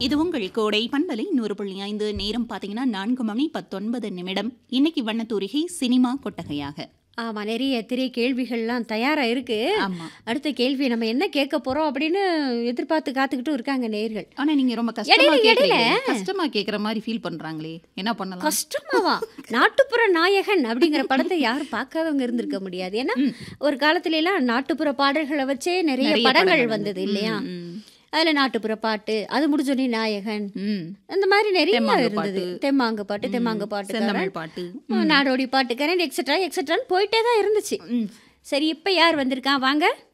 இது உங்கள் கோடை பண்பலை நூறு புள்ளி ஐந்து நேரம் பார்த்தீங்கன்னா நான்கு மணி பத்தொன்பது நிமிடம் இன்னைக்கு வண்ணத்தூரிகை சினிமா கொட்டகையாக ஆமா நிறைய திரை கேள்விகள்லாம் தயாரா இருக்கு ஆமா அடுத்த கேள்வி நம்ம என்ன கேட்க போறோம் அப்படின்னு எதிர்பார்த்து காத்துக்கிட்டும் இருக்காங்க நேர்கள் ஆனா நீங்க ரொம்ப கஷ்டமா இடையில, கேக்குறீங்க கஷ்டமா கேக்குற மாதிரி ஃபீல் பண்றாங்களே என்ன பண்ணலாம் கஷ்டமாவா நாட்டுப்புற நாயகன் அப்படிங்கிற படத்தை யாரும் பார்க்காதவங்க இருந்திருக்க முடியாது ஏன்னா ம். ஒரு காலத்துல எல்லாம் நாட்டுப்புற பாடல்களை வச்சே நிறைய நிறைய படங்கள் வந்தது இல்லையா ம், ம், அதுல நாட்டுப்புற பாட்டு அது முடிஞ்சோடனே நாயகன் ம். அந்த மாதிரி நிறைய தெம்மாங்கு இருந்தது பாட்டு. தெம்மாங்கு பாட்டு தெம்மாங்கு பாட்டு செந்தமிழ் பாட்டு நாடோடி பாட்டு கரண்ட் எக்ஸெட்ரா எக்ஸெட்ரான்னு போயிட்டே தான் இருந்துச்சு ம். சரி இப்போ யார் வந்திருக்கான் வாங்க